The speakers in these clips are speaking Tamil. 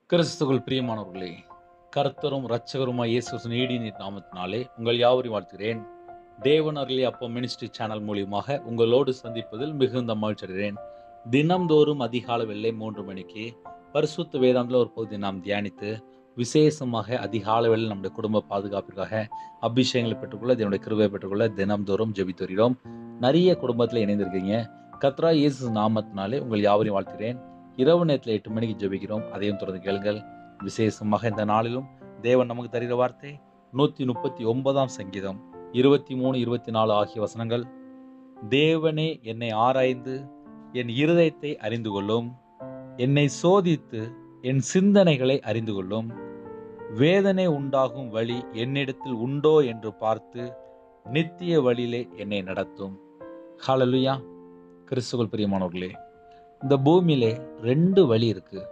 கிறிஸ்துக்குள் பிரியமானவர்களே கர்த்தரும் இரட்சகருமாய் இயேசு நீடின் நாமத்தினாலே உங்கள் யாவரையும் வாழ்த்துகிறேன் தேவன் அருளி அப்போ மினிஸ்ட்ரி சேனல் மூலியமாக உங்களோடு சந்திப்பதில் மிகுந்த மகிழ்ச்சி அடைகிறேன் தினம்தோறும் அதிகாலை வெள்ளை மூன்று மணிக்கு பரிசுத்த வேதாந்தில் ஒரு பகுதி நாம் தியானித்து விசேஷமாக அதிகாலை வேளை நம்முடைய குடும்ப பாதுகாப்பிற்காக அபிஷேகங்களை பெற்றுக்கொள்ள இதனுடைய கிருபை பெற்றுக்கொள்ள தினம்தோறும் ஜெபித்து வருகிறோம் நிறைய குடும்பத்தில் இணைந்திருக்கீங்க கத்ரா இயேசு நாமத்தினாலே உங்கள் யாவரையும் வாழ்த்துகிறேன் இரவு நேரத்தில் எட்டு மணிக்கு ஜெபிக்கிறோம் அதையும் தொடர்ந்து கேளுங்கள் விசேஷமாக இந்த நாளிலும் தேவன் நமக்கு தருகிற வார்த்தை நூற்றி முப்பத்தி ஒன்பதாம் சங்கீதம் இருபத்தி மூணு இருபத்தி நாலு ஆகிய வசனங்கள் தேவனே என்னை ஆராய்ந்து என் இருதயத்தை அறிந்து கொள்ளும் என்னை சோதித்து என் சிந்தனைகளை அறிந்து கொள்ளும் வேதனை உண்டாகும் வழி என்னிடத்தில் உண்டோ என்று பார்த்து நித்திய வழியிலே என்னை நடத்தும் ஹalleluya கிறிஸ்துவுக்குள் பிரியமானவர்களே இந்த பூமியிலே ரெண்டு வழி இருக்கு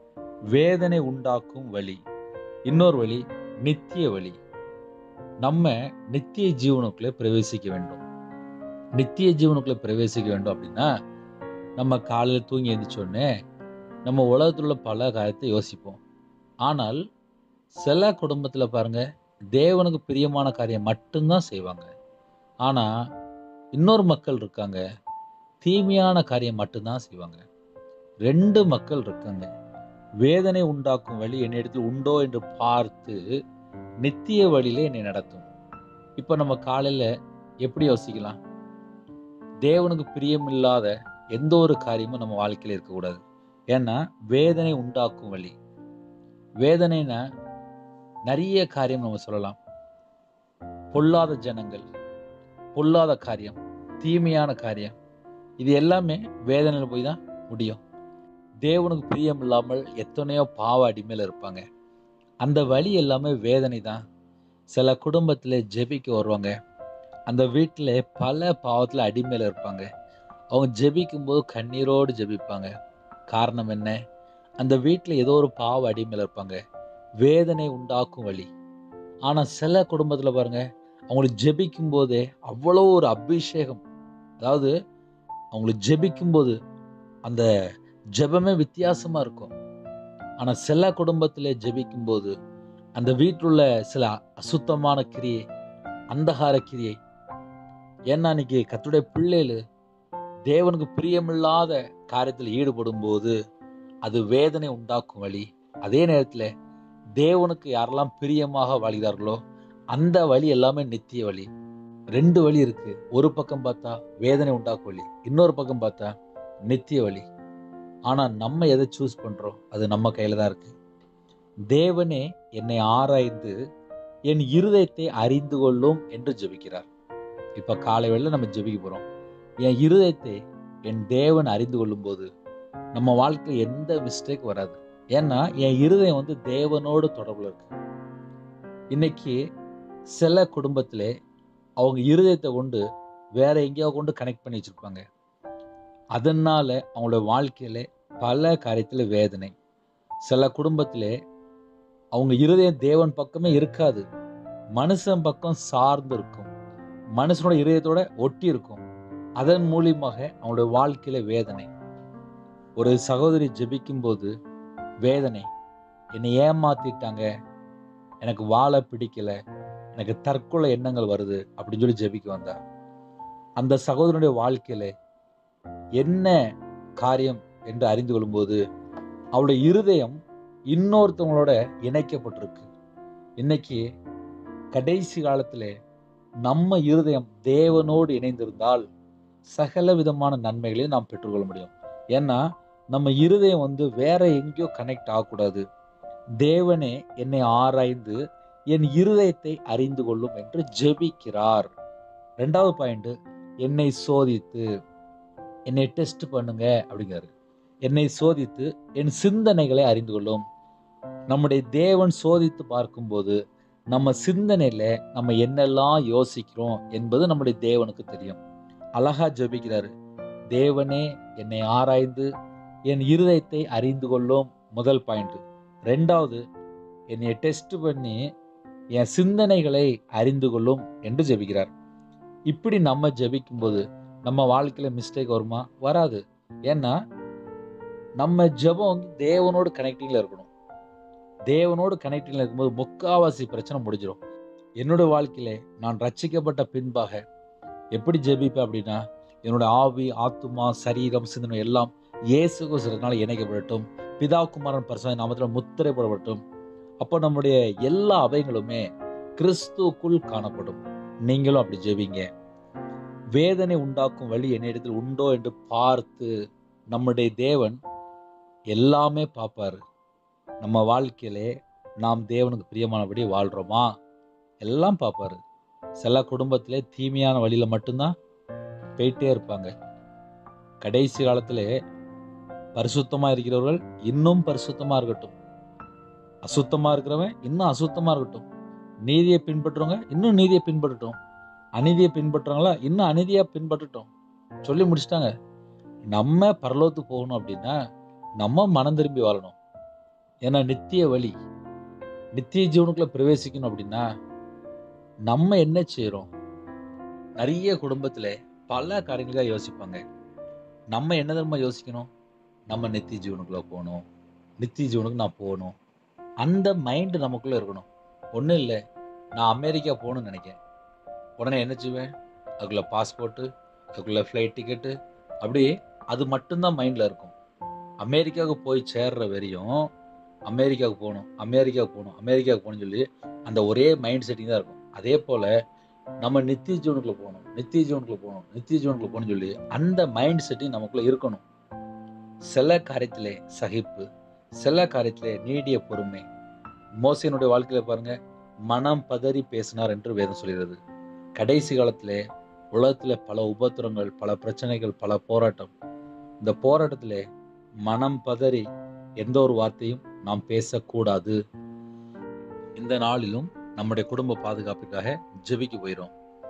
வேதனை உண்டாக்கும் வழி இன்னொரு வழி நித்திய வழி நம்ம நித்திய ஜீவனுக்குள்ளே பிரவேசிக்க வேண்டும் நித்திய ஜீவனுக்குள்ளே பிரவேசிக்க வேண்டும் அப்படின்னா நம்ம காலையில் தூங்கி எழுந்திரிச்சோடனே நம்ம உலகத்தில் உள்ள பல காரியத்தை யோசிப்போம் ஆனால் சில குடும்பத்தில் பாருங்க தேவனுக்கு பிரியமான காரியம் மட்டும்தான் செய்வாங்க ஆனால் இன்னொரு மக்கள் இருக்காங்க தீமையான காரியம் மட்டும்தான் செய்வாங்க ரெண்டு மக்கள் இருக்காங்க வேதனை உண்டாக்கும் வழி என்னிடத்தில் உண்டோ என்று பார்த்து நித்திய வழியில என்னை நடத்தும் இப்போ நம்ம காலையில் எப்படி யோசிக்கலாம் தேவனுக்கு பிரியமில்லாத எந்த ஒரு காரியமும் நம்ம வாழ்க்கையில் இருக்கக்கூடாது ஏன்னா வேதனை உண்டாக்கும் வழி வேதனைனா நிறைய காரியம் நம்ம சொல்லலாம் பொல்லாத ஜனங்கள் பொல்லாத காரியம் தீமையான காரியம் இது எல்லாமே வேதனையில் போய் தான் முடியும் தேவனுக்கு பிரியம் இல்லாமல் எத்தனையோ பாவ அடிமையில் இருப்பாங்க அந்த வழி எல்லாமே வேதனை தான் சில குடும்பத்தில் ஜெபிக்க வருவாங்க அந்த வீட்டில் பல பாவத்தில் அடிமையில் இருப்பாங்க அவங்க ஜெபிக்கும் போது கண்ணீரோடு ஜெபிப்பாங்க காரணம் என்ன அந்த வீட்டில் ஏதோ ஒரு பாவ அடிமையில் இருப்பாங்க வேதனை உண்டாக்கும் வழி ஆனால் சில குடும்பத்தில் பாருங்க அவங்களுக்கு ஜெபிக்கும் போதே அவ்வளோ ஒரு அபிஷேகம் அதாவது அவங்களுக்கு ஜெபிக்கும் போது அந்த ஜெபமே வித்தியாசமா இருக்கும் ஆனா சில குடும்பத்திலே ஜெபிக்கும் போது அந்த வீட்டில் உள்ள சில அசுத்தமான கிரியை அந்தகார கிரியை ஏன்னா இன்னைக்கு கத்துடைய பிள்ளைகள் தேவனுக்கு பிரியமில்லாத காரியத்தில் ஈடுபடும் போது அது வேதனை உண்டாக்கும் வழி அதே நேரத்தில் தேவனுக்கு யாரெல்லாம் பிரியமாக வாழ்கிறார்களோ அந்த வழி எல்லாமே நித்திய வழி ரெண்டு வழி இருக்கு ஒரு பக்கம் பார்த்தா வேதனை உண்டாக்கும் வழி இன்னொரு பக்கம் பார்த்தா நித்திய வழி ஆனா நம்ம எதை சூஸ் பண்றோம் அது நம்ம கையில தான் இருக்கு தேவனே என்னை ஆராய்ந்து என் இருதயத்தை அறிந்து கொள்ளும் என்று ஜெபிக்கிறார் இப்ப காலை வேளை நம்ம ஜெபிக்க போறோம் என் இருதயத்தை என் தேவன் அறிந்து கொள்ளும் போது நம்ம வாழ்க்கையில் எந்த மிஸ்டேக் வராது ஏன்னா என் இருதயம் வந்து தேவனோடு தொடர்புல இருக்கு இன்னைக்கு சில குடும்பத்திலே அவங்க இருதயத்தை கொண்டு வேற எங்கேயோ கொண்டு கனெக்ட் பண்ணி வச்சிருப்பாங்க அதனால அவங்களோட வாழ்க்கையில பல காரியத்தில் வேதனை சில குடும்பத்திலே அவங்க இருதயம் தேவன் பக்கமே இருக்காது மனுஷன் பக்கம் சார்ந்து இருக்கும் மனுஷனோட இருதயத்தோட ஒட்டி இருக்கும் அதன் மூலியமாக அவங்களோட வாழ்க்கையில வேதனை ஒரு சகோதரி ஜெபிக்கும் போது வேதனை என்னை ஏமாத்திட்டாங்க எனக்கு வாழ பிடிக்கல எனக்கு தற்கொலை எண்ணங்கள் வருது அப்படின்னு சொல்லி ஜெபிக்க வந்தா அந்த சகோதரனுடைய வாழ்க்கையில என்ன காரியம் என்று அறிந்து கொள்ளும்போது அவளுடைய இருதயம் இன்னொருத்தவங்களோட இணைக்கப்பட்டிருக்கு இன்னைக்கு கடைசி காலத்துல நம்ம இருதயம் தேவனோடு இணைந்திருந்தால் சகல விதமான நன்மைகளையும் நாம் பெற்றுக்கொள்ள முடியும் ஏன்னா நம்ம இருதயம் வந்து வேற எங்கேயோ கனெக்ட் ஆகக்கூடாது தேவனே என்னை ஆராய்ந்து என் இருதயத்தை அறிந்து கொள்ளும் என்று ஜெபிக்கிறார் ரெண்டாவது பாயிண்ட் என்னை சோதித்து என்னை டெஸ்ட் பண்ணுங்க அப்படிங்கிறாரு என்னை சோதித்து என் சிந்தனைகளை அறிந்து கொள்ளும் நம்முடைய தேவன் சோதித்து பார்க்கும்போது நம்ம சிந்தனையில நம்ம என்னெல்லாம் யோசிக்கிறோம் என்பது நம்முடைய தேவனுக்கு தெரியும் அழகா ஜெபிக்கிறாரு தேவனே என்னை ஆராய்ந்து என் இருதயத்தை அறிந்து கொள்ளும் முதல் பாயிண்ட் ரெண்டாவது என்னை டெஸ்ட் பண்ணி என் சிந்தனைகளை அறிந்து கொள்ளும் என்று ஜெபிக்கிறார் இப்படி நம்ம ஜெபிக்கும் போது நம்ம வாழ்க்கையில மிஸ்டேக் வருமா வராது ஏன்னா நம்ம ஜெபம் வந்து தேவனோடு கனெக்டிங்ல இருக்கணும் தேவனோடு கனெக்டிங்ல இருக்கும்போது முக்காவாசி பிரச்சனை முடிஞ்சிடும் என்னோட வாழ்க்கையில நான் ரட்சிக்கப்பட்ட பின்பாக எப்படி ஜெபிப்பேன் அப்படின்னா என்னோட ஆவி ஆத்துமா சரீரம் சிந்தனை எல்லாம் இயேசு கிறிஸ்துவினால இணைக்கப்படட்டும் பிதா குமாரன் பரிசுத்த நாமத்தில் முத்திரைப்படப்படட்டும் அப்போ நம்முடைய எல்லா அவைகளுமே கிறிஸ்துவுக்குள் காணப்படும் நீங்களும் அப்படி ஜெபிங்க வேதனை உண்டாக்கும் வழி என்னிடத்தில் உண்டோ என்று பார்த்து நம்முடைய தேவன் எல்லாமே பார்ப்பாரு நம்ம வாழ்க்கையிலே நாம் தேவனுக்கு பிரியமானபடி வாழ்கிறோமா எல்லாம் பார்ப்பாரு சில குடும்பத்திலே தீமையான வழியில் மட்டும்தான் போயிட்டே இருப்பாங்க கடைசி காலத்திலே பரிசுத்தமாக இருக்கிறவர்கள் இன்னும் பரிசுத்தமாக இருக்கட்டும் அசுத்தமாக இருக்கிறவன் இன்னும் அசுத்தமாக இருக்கட்டும் நீதியை பின்பற்றுறவங்க இன்னும் நீதியை பின்பற்றட்டும் அநீதியை பின்பற்றுறவங்களா இன்னும் அநீதியாக பின்பற்றட்டும் சொல்லி முடிச்சிட்டாங்க நம்ம பரலோகத்துக்கு போகணும் அப்படின்னா நம்ம மனம் திரும்பி வாழணும் ஏன்னா நித்திய வழி நித்திய ஜீவனுக்குள்ள பிரவேசிக்கணும் அப்படின்னா நம்ம என்ன செய்கிறோம் நிறைய குடும்பத்தில் பல காரியங்களுக்காக யோசிப்பாங்க நம்ம என்ன தெரியுமா யோசிக்கணும் நம்ம நித்திய ஜீவனுக்குள்ள போகணும் நித்திய ஜீவனுக்கு நான் போகணும் அந்த மைண்டு நமக்குள்ள இருக்கணும் ஒன்றும் இல்லை நான் அமெரிக்கா போகணும்னு நினைக்கிறேன் உடனே என்ன செய்வேன் அதுக்குள்ள பாஸ்போர்ட்டு அதுக்குள்ள ஃப்ளைட் டிக்கெட்டு அப்படி அது மட்டும்தான் மைண்டில் இருக்கும் அமெரிக்காவுக்கு போய் சேர்ற வரையும் அமெரிக்காவுக்கு போகணும் அமெரிக்காவுக்கு போகணும் அமெரிக்காவுக்கு போகணும்னு சொல்லி அந்த ஒரே மைண்ட் செட்டிங் தான் இருக்கும் அதே போல் நம்ம நித்திய ஜீவனுக்குள்ள போகணும் நித்திய ஜீவனுக்குள்ள போகணும் நித்திய ஜீவனுக்குள்ள போகணும்னு சொல்லி அந்த மைண்ட் செட்டிங் நமக்குள்ள இருக்கணும் சில காரியத்திலே சகிப்பு சில காரியத்திலே நீடிய பொறுமை மோசையினுடைய வாழ்க்கையில பாருங்க மனம் பதறி பேசினார் என்று வேதம் சொல்கிறது கடைசி காலத்திலே உலகத்தில் பல உபத்திரங்கள் பல பிரச்சனைகள் பல போராட்டம் இந்த போராட்டத்திலே மனம் பதறி எந்த ஒரு வார்த்தையும் நாம் பேசக்கூடாது இந்த நாளிலும் நம்முடைய குடும்ப பாதுகாப்புக்காக ஜெபிக்க போயிடும்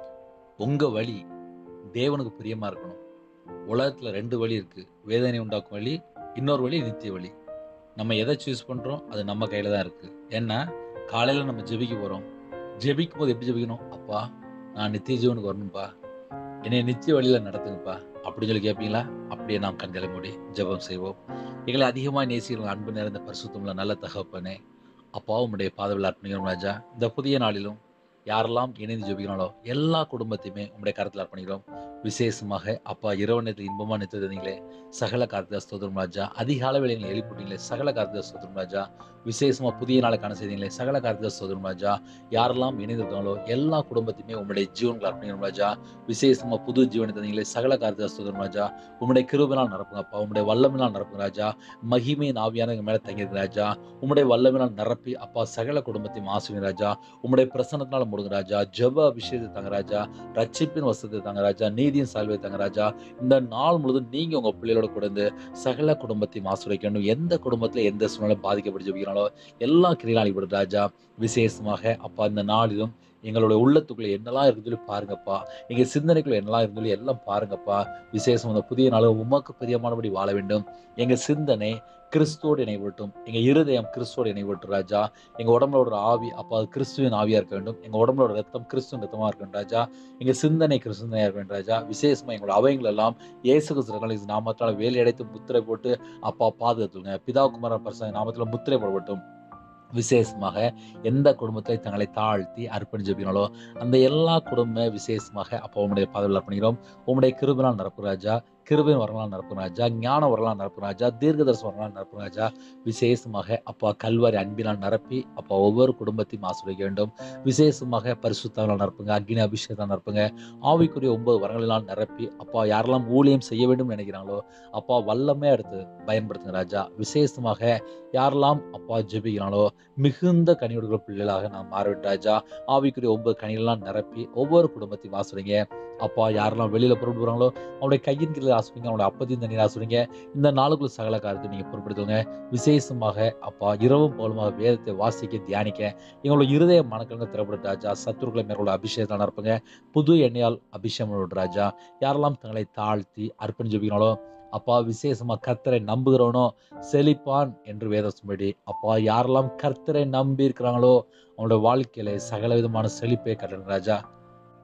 உங்க வழி தேவனுக்கு பிரியமா இருக்கணும் உலகத்துல ரெண்டு வழி இருக்கு வேதனை உண்டாக்கும் வழி இன்னொரு வழி நித்திய வழி நம்ம எதை சூஸ் பண்றோம் அது நம்ம கையில தான் இருக்கு ஏன்னா காலையில நம்ம ஜெபிக்க போறோம் ஜெபிக்கும் போது எப்படி ஜெபிக்கணும் அப்பா நான் நித்திய ஜீவனுக்கு வரணும்ப்பா என்னை நித்திய வழியில நடத்துங்கப்பா அப்படின்னு சொல்லி கேட்பீங்களா அப்படியே நாம் கண்களை மூடி ஜெபம் செய்வோம் எங்களை அதிகமாக நேசிக்கிறோம் அன்பு நிறைந்த பரிசுத்தமுள்ள நல்ல தகப்பனே அப்பா உம்முடைய பாதவில் அர்ப்பணிக்கிறோம் ராஜா இந்த புதிய நாளிலும் யாரெல்லாம் இணைந்து ஜெபிக்கிறாங்களோ எல்லா குடும்பத்தையுமே உம்முடைய கருத்தில் அர்ப்பணிக்கிறோம் விசேஷமாக அப்பா இரவு நேரத்தில் இன்பமாக நிறுத்தீங்களே சகல கார்த்திகா ஸ்தோத்திரம் ராஜா அதிக அளவில் எங்களை எழுப்பிட்டீங்களே சகல கார்த்திகா ஸ்தோத்திரம் ராஜா விசேஷமா புதிய நாளை காண செய்தீங்களே சகல கார்த்திகா ஸ்தோத்திரம் ராஜா யாரெல்லாம் இணைந்திருக்காங்களோ எல்லா குடும்பத்தையுமே உம்முடைய ஜீவன்கள் அர்ப்பணிக்கிறோம் ராஜா விசேஷமா புது ஜீவனை தந்தீங்களே சகல கார்த்திகா ஸ்தோத்திரம் ராஜா உம்முடைய கிருபினால் நடப்புங்கப்பா உம்முடைய வல்லமினால் நடப்புங்க ராஜா மகிமையின் ஆவியான எங்க மேல தங்கியிருக்கு ராஜா உம்முடைய வல்லமினால் நிரப்பி அப்பா சகல குடும்பத்தையும் ஆசுவீங்க ராஜா உம்முடைய பிரசன்னத்தினால முடுங்க ராஜா ஜெப அபிஷேகத்தை தாங்க ராஜா ரட்சிப்பின் வசத்தை தாங்க ராஜா நீதியின் சால்வை தாங்க ராஜா இந்த நாள் முழுதும் நீங்க உங்க பிள்ளைகளோட கூட இருந்து சகல குடும்பத்தையும் ஆசிரியக்கணும் எந்த குடும்பத்துல எந்த சூழ்நிலை பாதிக்கப்பட்டு ஜெபிக்கிறாங்களோ எல்லா கிரியிலும் அழிபடும் ராஜா விசேஷமாக அப்பா இந்த நாளிலும் எங்களுடைய உள்ளத்துக்குள்ள என்னெல்லாம் இருக்குன்னு சொல்லி பாருங்கப்பா எங்க சிந்தனைக்குள்ள என்னெல்லாம் இருக்குன்னு சொல்லி எல்லாம் பாருங்கப்பா விசேஷம் அந்த புதிய நாள் உமக்கு பிரியமானபடி வாழ வேண்டும் எங்க சிந்தனை கிறிஸ்துவோடு இணைவிட்டும் எங்க இருதயம் கிறிஸ்துவோடு இணைவிட்டும் ராஜா எங்க உடம்புல ஒரு ஆவி அப்போ அது கிறிஸ்துவின் ஆவியா இருக்க வேண்டும் எங்க உடம்புல ஒரு ரத்தம் கிறிஸ்துவின் ரத்தமா இருக்கணும் ராஜா எங்க சிந்தனை கிறிஸ்துவனையா இருக்க வேண்டும் ராஜா விசேஷமா எங்களோட அவைகள் எல்லாம் இயேசு கிறிஸ்து நாமத்தால வேலை அடைத்து முத்திரை போட்டு அப்பா பாதுகாத்துங்க பிதா குமார பரிசு நாமத்துல முத்திரை போடப்பட்டும் விசேஷமாக எந்த குடும்பத்தை தங்களை தாழ்த்தி அர்ப்பணிச்சு ஜெபிக்கனாலோ அந்த எல்லா குடும்ப விசேஷமாக அப்போ உம்முடைய பாதவில் அர்ப்பணிக்கிறோம் உம்முடைய கிருபினால் நடப்பு ராஜா கிருபின் வரலாம் நடப்பு ராஜா ஞான வரலாம் நடப்பு ராஜா தீர்க்கதர்சனம் வரலாம் நடப்பு ராஜா விசேஷமாக அப்பா கல்வாரி அன்பினால் நிரப்பி அப்பா ஒவ்வொரு குடும்பத்தையும் ஆசிரியக்க வேண்டும் விசேஷமாக பரிசுத்தாவில் நிரப்புங்க அக்னி அபிஷேகத்தால் நிரப்புங்க ஆவிக்குரிய ஒன்பது வரங்களினால் நிரப்பி அப்பா யாரெல்லாம் ஊழியம் செய்ய வேண்டும் நினைக்கிறாங்களோ அப்பா வல்லமே எடுத்து பயன்படுத்துங்க ராஜா விசேஷமாக யாரெல்லாம் அப்பா ஜெபிக்கிறாங்களோ மிகுந்த கனியோடுகிற பிள்ளைகளாக நான் மாற வேண்டும் ராஜா ஆவிக்குரிய ஒன்பது கனிகளெல்லாம் நிரப்பி ஒவ்வொரு குடும்பத்தையும் ஆசிரியங்க அப்பா யாரெல்லாம் வெளியில புறப்படுறாங்களோ அவனுடைய கையின் கீழே ஆசுவீங்க அவனுடைய அப்பத்தையும் தண்ணீர் ஆசுவீங்க இந்த நாளுக்குள்ள சகல காரியத்தை நீங்க பொருட்படுத்துங்க விசேஷமாக அப்பா இரவும் போலுமாக வேதத்தை வாசிக்க தியானிக்க எங்களோட இருதய மனக்கலங்க திறப்படும் ராஜா சத்துருக்களை மேற்கொள்ள அபிஷேகத்தை நடப்புங்க புது எண்ணெயால் அபிஷேகம் பண்ணட்டும் ராஜா யாரெல்லாம் தங்களை தாழ்த்தி அர்ப்பணி ஜெபிக்கிறாங்களோ அப்பா விசேஷமா கர்த்தரை நம்புகிறவனோ செழிப்பான் என்று வேதம் சொல்லும்படி அப்பா யாரெல்லாம் கர்த்தரை நம்பி இருக்கிறாங்களோ அவனோட வாழ்க்கையில சகல விதமான செழிப்பை கட்டணும் ராஜா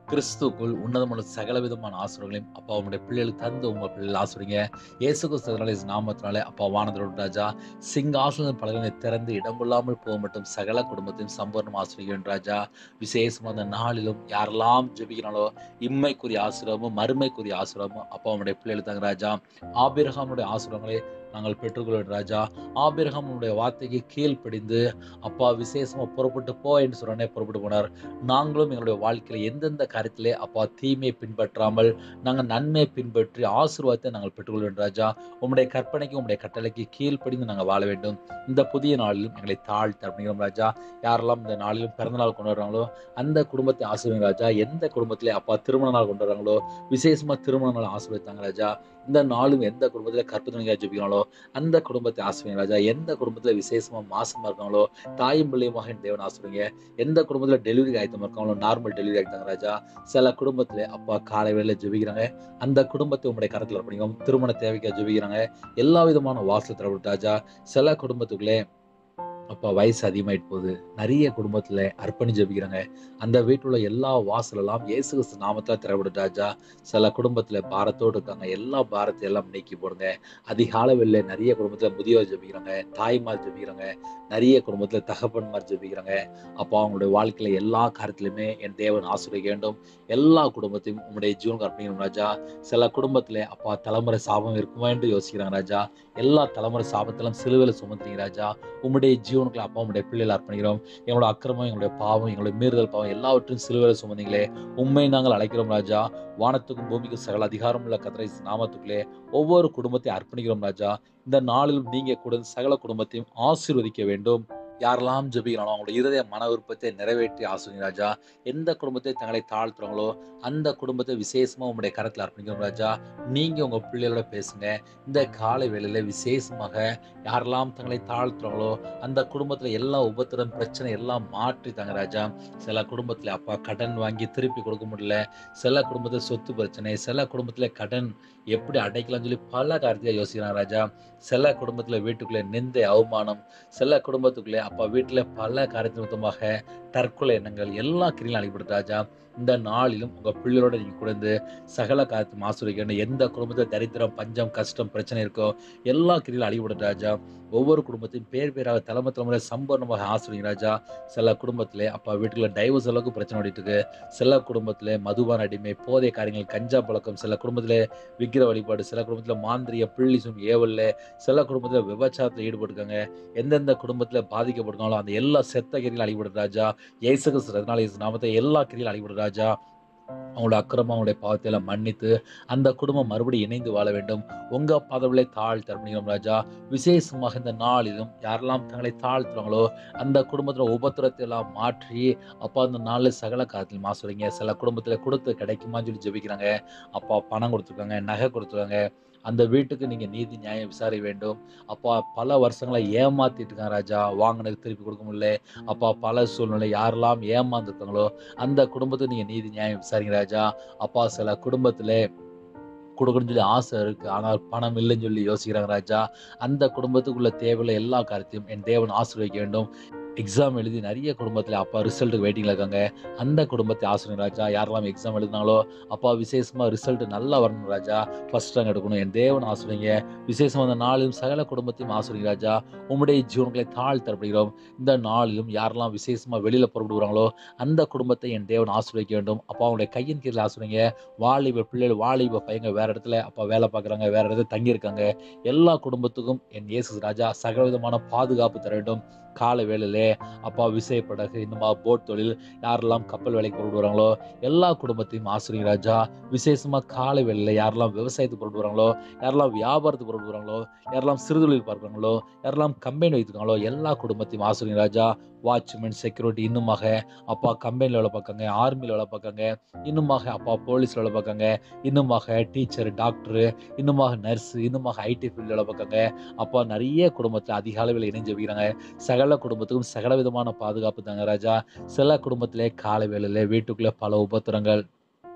கிறிஸ்துக்குள் உன்னதமான சகல விதமான ஆசிரியர்களையும் அப்பா உங்களுடைய பிள்ளைகளுக்கு தந்து உங்க பிள்ளைகள் ஆசிரியங்க இயேசு கிறிஸ்துவனால நாமத்தினாலே அப்பா வானதரோட ராஜா சிங்காசன பலகனை திறந்து இடமில்லாமல் போக மட்டும் சகல குடும்பத்தையும் சம்பூர்ணம் ஆசிரியம் ராஜா விசேஷமாக அந்த நாளிலும் யாரெல்லாம் ஜெபிக்கிறாங்களோ இம்மைக்குரிய ஆசிரியமும் மறுமைக்குரிய ஆசிரியமும் அப்பா உங்களுடைய பிள்ளைகளுக்கு தாங்க ராஜா ஆபிரகாமுடைய ஆசிரியங்களை நாங்கள் பெற்றுக்கொள்வோம் ராஜா ஆபிரகாமுடைய வார்த்தைக்கு கீழ்ப்படிந்து அப்பா விசேஷமா புறப்பட்டு போ என்று சொன்னே புறப்பட்டு போனார் நாங்களும் எங்களுடைய வாழ்க்கையில எந்தெந்த காரியத்திலே அப்பா தீமையை பின்பற்றாமல் நாங்கள் நன்மையை பின்பற்றி ஆசீர்வாதத்தை நாங்கள் பெற்றுக்கொள்வோம் ராஜா உம்முடைய கற்பனைக்கு உம்முடைய கட்டளைக்கு கீழ்ப்படிந்து நாங்கள் வாழ வேண்டும் இந்த புதிய நாளிலும் எங்களை தாழ்த்த அப்படிங்கிறோம் ராஜா யாரெல்லாம் இந்த நாளிலும் பிறந்த நாள் கொண்டு வர்றாங்களோ அந்த குடும்பத்தை ஆசீர்வதிங்க ராஜா எந்த குடும்பத்திலே அப்பா திருமண நாள் கொண்டு வர்றாங்களோ விசேஷமா திருமண நாள் ஆசீர்வதித்தாங்க ராஜா இந்த நாளும் எந்த குடும்பத்துல கற்பனை ஜெபிக்கிறாங்களோ அந்த குடும்பத்தை ஆசிரியங்க ராஜா எந்த குடும்பத்துல விசேஷமா மாசமா இருக்காங்களோ தாயும் பிள்ளையுமாக என் தேவன் ஆசிரியங்க எந்த குடும்பத்துல டெலிவரி ஆயத்தமா இருக்காங்களோ நார்மல் டெலிவரி ஆகிட்டாங்க ராஜா சில குடும்பத்துல அப்பா காலை வேளையில ஜெபிக்கிறாங்க அந்த குடும்பத்தை உங்களுடைய கரத்துல பண்ணிக்கோம் திருமண தேவைக்காக ஜெபிக்கிறாங்க எல்லா விதமான வாசல் தரப்பட்டு ராஜா சில குடும்பத்துக்குள்ளே அப்பா வயசு அதிகமாயிட்டு போகுது நிறைய குடும்பத்துல அர்ப்பணி ஜெபிக்கிறாங்க அந்த வீட்டுல எல்லா வாசலெல்லாம் இயேசு கிறிஸ்து நாமத்துல திறப்பட்டு ராஜா சில குடும்பத்துல பாரத்தோடு இருக்காங்க எல்லா பாரத்தை எல்லாம் நீக்கி போடுங்க அதிகால வெளில நிறைய குடும்பத்துல முதியோர் ஜெபிக்கிறாங்க தாய்மார் ஜெபிக்கிறாங்க நிறைய குடும்பத்துல தகப்பன்மார் ஜெபிக்கிறாங்க அப்பா அவங்களுடைய வாழ்க்கையில எல்லா காரியத்திலுமே என் தேவன் ஆசிரியர் வேண்டும் எல்லா குடும்பத்தையும் உங்களுடைய ஜீவன் அர்ப்பணிக்கணும் ராஜா சில குடும்பத்துல அப்பா தலைமுறை சாபம் இருக்குமா என்று யோசிக்கிறாங்க ராஜா எல்லா தலைமுறை சாபத்தெல்லாம் சிலுவையில் சுமத்துறீங்க ராஜா உங்களுடைய ஜீவனுக்குள்ள அப்பா உங்களுடைய பிள்ளைகள் அர்ப்பணிக்கிறோம் எங்களோட அக்கிரமம் எங்களுடைய பாவம் எங்களுடைய மீறுதல் பாவம் எல்லாவற்றையும் சிலுவையில் சுமந்தீங்களே உண்மை நாங்கள் அழைக்கிறோம் ராஜா வானத்துக்கும் பூமிக்கும் சகல அதிகாரம் உள்ள கத்திரை நாமத்துக்குள்ளே ஒவ்வொரு குடும்பத்தையும் அர்ப்பணிக்கிறோம் ராஜா இந்த நாளிலும் நீங்க கூட சகல குடும்பத்தையும் ஆசீர்வதிக்க வேண்டும் யாரெல்லாம் ஜெபிக்கிறாங்களோ அவங்களோட இருதய மன விருப்பத்தை நிறைவேற்றி ஆசுங்க ராஜா எந்த குடும்பத்தை தங்களை தாழ்த்துறாங்களோ அந்த குடும்பத்தை விசேஷமா உங்களுடைய கரத்தில் அர்ப்பணிக்கிறோம் ராஜா நீங்க உங்க பிள்ளைகளோட பேசுங்க இந்த காலை வேளையில விசேஷமாக யாரெல்லாம் தங்களை தாழ்த்துறாங்களோ அந்த குடும்பத்துல எல்லா உபத்திரம் பிரச்சனை எல்லாம் மாற்றி தாங்க ராஜா சில குடும்பத்துல அப்பா கடன் வாங்கி திருப்பி கொடுக்க முடியல சில குடும்பத்துல சொத்து பிரச்சனை சில குடும்பத்துல கடன் எப்படி அடைக்கலாம்னு சொல்லி பல காரியத்தை யோசிக்கிறாங்க ராஜா சில குடும்பத்துல வீட்டுக்குள்ளே நிந்தை அவமானம் சில குடும்பத்துக்குள்ளே அப்பா வீட்டுல பல காரியத்தின் மொத்தமாக தற்கொலை எண்ணங்கள் எல்லா கிரியும் அழிப்படுது ராஜா இந்த நாளிலும் உங்க பிள்ளையோட நீங்க கொடுந்து சகல காரியத்தையும் ஆசிரியக்கணும் எந்த குடும்பத்துல தரித்திரம் பஞ்சம் கஷ்டம் பிரச்சனை இருக்கோ எல்லா கிரியிலும் அழிபடுது ராஜா ஒவ்வொரு குடும்பத்தையும் பேர் பேராக தலைமை தலைமுறை சம்பூர்ணமாக ஆசிரியங்க ராஜா சில குடும்பத்திலே அப்பா வீட்டுக்குள்ள டைவர்ஸ் அளவுக்கு பிரச்சனை ஓடிட்டு இருக்கு சில குடும்பத்திலே மதுபான அடிமை போதை காரியங்கள் கஞ்சா பழக்கம் சில குடும்பத்திலே விக்கிர வழிபாடு சில குடும்பத்துல மாந்திரிய பிள்ளிசும் ஏவல்ல சில குடும்பத்துல விபச்சாரத்துல ஈடுபட்டிருக்காங்க எந்தெந்த குடும்பத்துல பாதிக்கப்பட்டிருக்காங்களோ அந்த எல்லா செத்த கிரியில் அழிபடுது ராஜா இயேசு கிறிஸ்து ரத்னால இயேசு நாமத்தை எல்லா கிரியில் அழிபடுது ராஜா அவங்களோட அக்கிரமம் அவங்களுடைய பாவத்தை எல்லாம் மன்னித்து அந்த குடும்பம் மறுபடியும் இணைந்து வாழ வேண்டும் உங்க பதவிகளை தாழ் தரணும் ராஜா விசேஷமாக இந்த நாளிலும் யாரெல்லாம் தங்களை தாழ்த்துறாங்களோ அந்த குடும்பத்துல உபத்திரத்தை எல்லாம் மாற்றி அப்பா அந்த நாளில் சகல காலத்தில் மாசுறீங்க சில குடும்பத்துல கொடுத்து கிடைக்குமான்னு சொல்லி ஜெபிக்கிறாங்க அப்பா பணம் கொடுத்துருக்காங்க நகை கொடுத்துருக்காங்க அந்த வீட்டுக்கு நீங்க நீதி நியாயம் விசாரிக்க வேண்டும் அப்பா பல வருஷங்களை ஏமாத்திட்டு இருக்காங்க ராஜா வாங்கினது திருப்பி கொடுக்க முடியல அப்பா பல சூழ்நிலை யாரெல்லாம் ஏமாந்துருக்காங்களோ அந்த குடும்பத்துக்கு நீங்க நீதி நியாயம் விசாரிங்க ராஜா அப்பா சில குடும்பத்துல கொடுக்கணும்னு சொல்லி ஆசை இருக்கு ஆனால் பணம் இல்லைன்னு சொல்லி யோசிக்கிறாங்க ராஜா அந்த குடும்பத்துக்குள்ள தேவைയുള്ള எல்லா காரியத்தையும் என் தேவன் ஆசீர்வதிக்க வேண்டும் எக்ஸாம் எழுதி நிறைய குடும்பத்தில் அப்பா ரிசல்ட்டுக்கு வெயிட்டிங்கில் இருக்காங்க அந்த குடும்பத்தை ஆசிரியர் ராஜா யாரெல்லாம் எக்ஸாம் எழுதினாங்களோ அப்பா விசேஷமாக ரிசல்ட் நல்லா வரணும் ராஜா ஃபர்ஸ்ட் ரேங்க் எடுக்கணும் என் தேவன் ஆசிரியங்க விசேஷமாக அந்த நாளிலும் சகல குடும்பத்தையும் ஆசிரியர் ராஜா உம்முடைய ஜீவன்களை தாழ் தரப்படுகிறோம் இந்த நாளிலும் யாரெல்லாம் விசேஷமாக வெளியில் புறப்படுகிறாங்களோ அந்த குடும்பத்தை என் தேவன் ஆசிரியக்க வேண்டும் அப்பா அவங்களுடைய கையின் கீழே ஆசிரியங்க வாலிப பிள்ளைகள் வாலிப பையங்க வேற இடத்துல அப்பா வேலை பார்க்குறாங்க வேற இடத்துல தங்கியிருக்காங்க எல்லா குடும்பத்துக்கும் என் இயேசு ராஜா சகலவிதமான பாதுகாப்பு தர வேண்டும் காலை வேளையிலே அப்பா விசை படகு இந்த மாதிரி போட் தொழில் யாரெல்லாம் கப்பல் வேலைக்கு கொண்டு வராங்களோ எல்லா குடும்பத்தையும் ஆசிரியர் ராஜா விசேஷமா காலை வேளையில யாரெல்லாம் விவசாயத்துக்கு கொண்டு வராங்களோ யாரெல்லாம் வியாபாரத்துக்கு கொண்டு வராங்களோ யாரெல்லாம் சிறுதொழில் பார்க்குறாங்களோ யாரெல்லாம் கம்பெனி வைத்துக்காங்களோ எல்லா குடும்பத்தையும் ஆசிரியர் ராஜா வாட்ச்மேன் செக்யூரிட்டி இன்னுமாக அப்பா கம்பெனியில் வேலை பார்க்காங்க ஆர்மியில் வேலை பார்க்காங்க இன்னுமாக அப்பா போலீஸில் வேலை பார்க்காங்க இன்னுமாக டீச்சர் டாக்டரு இன்னுமாக நர்ஸு இன்னுமாக ஐடி ஃபீல்டில் வேலை பார்க்காங்க அப்பா நிறைய குடும்பத்தில் அதிக அளவில் இணைஞ்சு வைக்கிறாங்க சகல குடும்பத்துக்கும் சகல விதமான பாதுகாப்பு தாங்க ராஜா சில குடும்பத்திலே காலை வேளையில வீட்டுக்குள்ளே பல உபத்திரங்கள்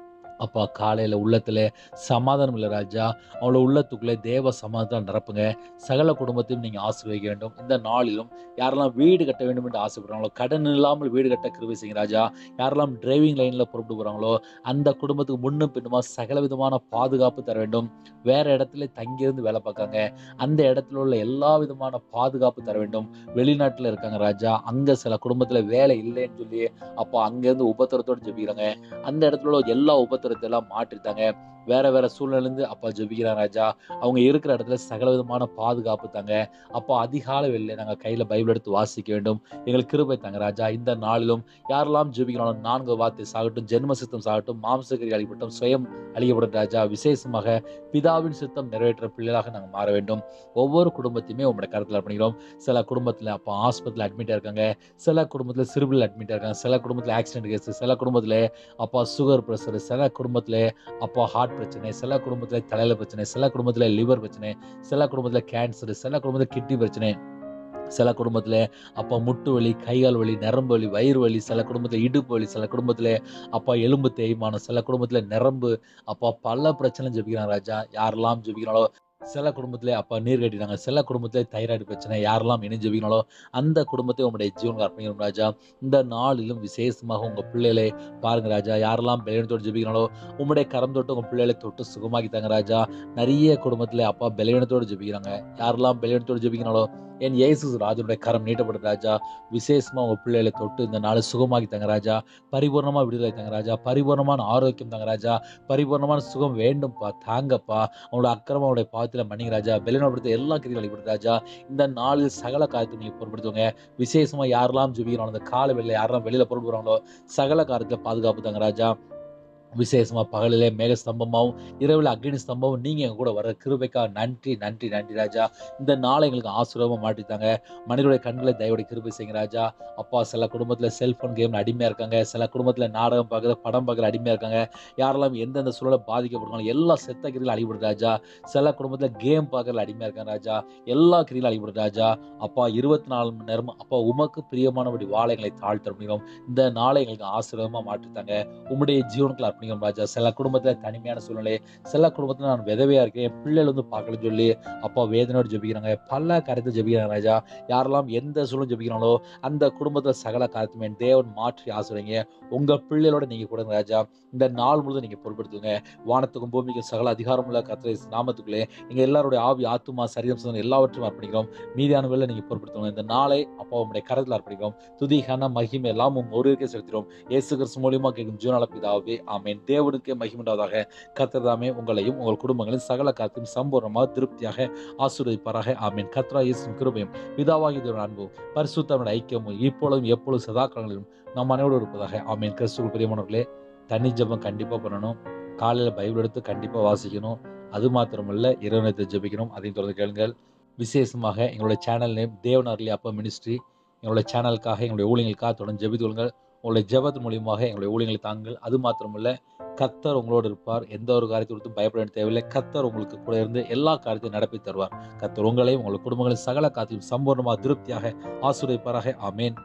அப்பா காலையில் உள்ளத்தில் சமாதானம் இல்லை ராஜா அவளோட உள்ளத்துக்குள்ளே தேவ சமாதானம் நிரப்புங்க சகல குடும்பத்தையும் நீங்கள் ஆசீர்வதிக்க வேண்டும் இந்த நாளிலும் யாரெல்லாம் வீடு கட்ட வேண்டும் என்று ஆசைப்படுறாங்களோ கடன் இல்லாமல் வீடு கட்ட கிருபை செய்யுங்க ராஜா யாரெல்லாம் டிரைவிங் லைனில் புறப்பட்டு போகிறாங்களோ அந்த குடும்பத்துக்கு முன்னும் பின்னுமா சகல விதமான பாதுகாப்பு தர வேண்டும் வேற இடத்துல தங்கியிருந்து வேலை பார்க்காங்க அந்த இடத்துல உள்ள எல்லா விதமான பாதுகாப்பு தர வேண்டும் வெளிநாட்டில் இருக்காங்க ராஜா அங்கே சில குடும்பத்தில் வேலை இல்லைன்னு சொல்லி அப்போ அங்கேருந்து உபத்திரத்தோடு ஜெபிக்கிறாங்க அந்த இடத்துல உள்ள எல்லா உபத்திரத்தை எல்லாம் மாற்றிட்டாங்க வேற வேற சூழ்நிலேருந்து அப்பா ஜெபிக்கிறாங்க ராஜா அவங்க இருக்கிற இடத்துல சகல விதமான பாதுகாப்பு தாங்க அப்போ அதிகாலை வெளில நாங்கள் கையில் பைபிள் எடுத்து வாசிக்க வேண்டும் எங்களுக்கு கிருபை தாங்க ராஜா இந்த நாளிலும் யாரெல்லாம் ஜெபிக்கிறாலும் நான்கு வார்த்தை சாகட்டும் ஜென்ம சித்தம் சாகட்டும் மாம்சக்கரி அழிப்பட்டும் சுயம் அழிக்கப்படும் ராஜா விசேஷமாக பிதாவின் சித்தம் நிறைவேற்ற பிள்ளைகளாக நாங்கள் மாற வேண்டும் ஒவ்வொரு குடும்பத்தையுமே உங்களுடைய கருத்தில் பண்ணிக்கிறோம் சில குடும்பத்தில் அப்போ ஹாஸ்பிட்டல் அட்மிட்டாக இருக்காங்க சில குடும்பத்தில் சிறுபில் அட்மிட்டாக இருக்காங்க சில குடும்பத்தில் ஆக்சிடென்ட் கேஸ் சில குடும்பத்தில் அப்பா சுகர் ப்ரெஷர் சில குடும்பத்தில் அப்பா ஹார்ட் பிரச்சனை சில குடும்பத்தில் தலையில் பிரச்சனை சில குடும்பத்தில் லிவர் பிரச்சனை சில குடும்பத்தில் கேன்சர் சில குடும்பத்தில் கிட்னி பிரச்சனை சில குடும்பத்தில் அப்பா முட்டு வலி கைகால் வலி நரம்பு வலி வயிறு வலி சில குடும்பத்தில் இடுப்பு வலி சில குடும்பத்தில் அப்பா எலும்பு தேய்மானம் சில குடும்பத்தில் நரம்பு அப்பா பல பிரச்சனை ஜெபிக்கிறாங்க ராஜா யாரெல்லாம் ஜெபிக்கிறாங்களோ சில குடும்பத்திலே அப்பா நீர் கட்டினாங்க சில குடும்பத்திலே தைராய்டு பிரச்சனை யாரெல்லாம் இணைஞ்சு ஜெபிக்கிறாங்களோ அந்த குடும்பத்தை உங்களுடைய ஜீவனுக்கு அர்ப்பணிக்கணும் ராஜா இந்த நாளிலும் விசேஷமாக உங்கள் பிள்ளைகளை பாருங்க ராஜா யாரெல்லாம் பலவீனத்தோடு ஜெபிக்கிறாங்களோ உங்களுடைய கரம் தொட்டு உங்கள் பிள்ளைகளை தொட்டு சுகமாக்கித்தாங்க ராஜா நிறைய குடும்பத்தில் அப்பா பலவீனத்தோடு ஜெபிக்கிறாங்க யாரெல்லாம் பலவீனத்தோடு ஜெபிக்கிறாங்களோ என் இயேசு ராஜனுடைய கரம் நீட்டப்படும் ராஜா விசேஷமா உங்க பிள்ளைகளை தொட்டு இந்த நாளை சுகமாக்கி தாங்க ராஜா பரிபூர்ணமா விடுதலை தாங்க ராஜா பரிபூர்ணமான ஆரோக்கியம் தாங்க ராஜா பரிபூர்ணமான சுகம் வேண்டும்ப்பா தாங்கப்பா அவங்களோட அக்கிரமம் அவருடைய பாவத்தில் மன்னிங்க ராஜா வெளிநாடுபடுத்த எல்லா கிரியும் வழிபடுத்த ராஜா இந்த நாளில் சகல காரியத்தை நீங்க பொருட்படுத்துவங்க விசேஷமா யாரெல்லாம் ஜெபிக்கிறாங்களோ அந்த கால வெளில யாரெல்லாம் வெளியில பொருட்படுறாங்களோ சகல காரியத்தை பாதுகாப்பு தாங்க ராஜா விசேஷமா பகலிலே மேக ஸ்தம்பமாகவும் இரவில் அக்னி ஸ்தம்பமும் நீங்க எங்க கூட வர கிருபைக்கா நன்றி நன்றி நன்றி ராஜா இந்த நாளை எங்களுக்கு ஆசீர்வாதமா மாட்டித்தாங்க மனிதனுடைய கண்களை தயவுடைய கிருபை செய்யுங்க ராஜா அப்பா சில குடும்பத்துல செல்போன் கேம்ல அடிமையா இருக்காங்க சில குடும்பத்துல நாடகம் பார்க்குற படம் பார்க்குற அடிமையா இருக்காங்க யாரெல்லாம் எந்தெந்த சூழலை பாதிக்கப்படுறாங்களோ எல்லா செத்த கிரியில் அடிபடுது ராஜா சில குடும்பத்துல கேம் பார்க்கறதுல அடிமையா இருக்காங்க ராஜா எல்லா கிரியிலும் அடிபடுது ராஜா அப்பா இருபத்தி நாலு மணி நேரம் அப்பா உமக்கு பிரியமானபடி வாழைகளை தாழ்த்த முடியும் இந்த நாளை எங்களுக்கு ஆசீர்வாதமா மாற்றித்தாங்க உம்முடைய ஜீவனுக்குள்ள அர்ப்பணிக்கிறோம் ராஜா சில குடும்பத்துல தனிமையான சூழ்நிலை சில குடும்பத்துல நான் விதவையா இருக்கேன் என் பிள்ளைகள் வந்து பார்க்கலன்னு சொல்லி அப்பா வேதனையோடு ஜெபிக்கிறாங்க பல காரியத்தை ஜெபிக்கிறாங்க ராஜா யாரெல்லாம் எந்த சூழலும் ஜெபிக்கிறாங்களோ அந்த குடும்பத்துல சகல காரியத்துமே தேவன் மாற்றி ஆசிரியங்க உங்க பிள்ளைகளோட நீங்க கொடுங்க ராஜா இந்த நாள் முழுதும் நீங்க பொறுப்படுத்துங்க வானத்துக்கும் பூமிக்கும் சகல அதிகாரமுள்ள கத்திரை நாமத்துக்குள்ளே நீங்க எல்லாருடைய ஆவி ஆத்துமா சரீரம் சிந்தனை எல்லாவற்றையும் அர்ப்பணிக்கிறோம் மீதியான வேலை நீங்க பொறுப்படுத்துங்க இந்த நாளை அப்பா உங்களுடைய கரத்தில் அர்ப்பணிக்கிறோம் துதி கன மகிமை எல்லாம் உங்க ஒருவருக்கே செலுத்துகிறோம் இயேசு கிறிஸ்து மூலியமா கேட்கும் ஜீவனால பிதாவே ஆமென் தேவனுக்கே மகிமுண்டாவதாக கத்தர்தாமே உங்களையும் உங்கள் குடும்பங்களையும் சகல காத்தையும் சம்பூர்ணமாக திருப்தியாக ஆசீர்வதிப்பாராக ஆமென் கத்ரா இயேசுவின் கிருபையும் பிதாவாகி தேவன் அன்பும் பரிசுத்தமிழ் ஐக்கியமும் இப்பொழுதும் எப்பொழுதும் சதா காலங்களிலும் நம் அனைவரோடு இருப்பதாக ஆமென் கிறிஸ்துவ பிரியமானவர்களே தனி ஜெபம் கண்டிப்பாக பண்ணணும் காலையில் பைபிள் எடுத்து கண்டிப்பாக வாசிக்கணும் அது மாத்திரமல்ல இரவு ஜெபிக்கணும் அதையும் தொடர்ந்து கேளுங்கள் விசேஷமாக எங்களுடைய சேனல் நேம் தேவன் அருளி அப்பா மினிஸ்ட்ரி எங்களுடைய சேனலுக்காக எங்களுடைய ஊழியங்களுக்காக தொடர்ந்து ஜெபித்து கொள்ளுங்கள் உங்களுடைய ஜெபத்து மூலியமாக எங்களுடைய ஊழியங்களை தாங்கள் அது மாத்திரமல்ல கத்தர் உங்களோடு இருப்பார் எந்த ஒரு காரியத்தை கொடுத்து பயப்பட வேண்டிய தேவையில்லை கத்தர் உங்களுக்கு கூட இருந்து எல்லா காரியத்தையும் நடப்பி தருவார் கத்தர் உங்களையும் உங்கள் குடும்பங்களையும் சகல காத்தையும் சம்பூர்ணமாக திருப்தியாக ஆசீர்வதிப்பாராக ஆமேன்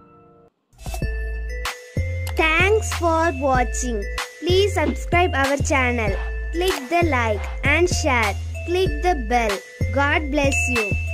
Thanks for watching. Please subscribe our channel. Click the like and share. Click the bell. God bless you.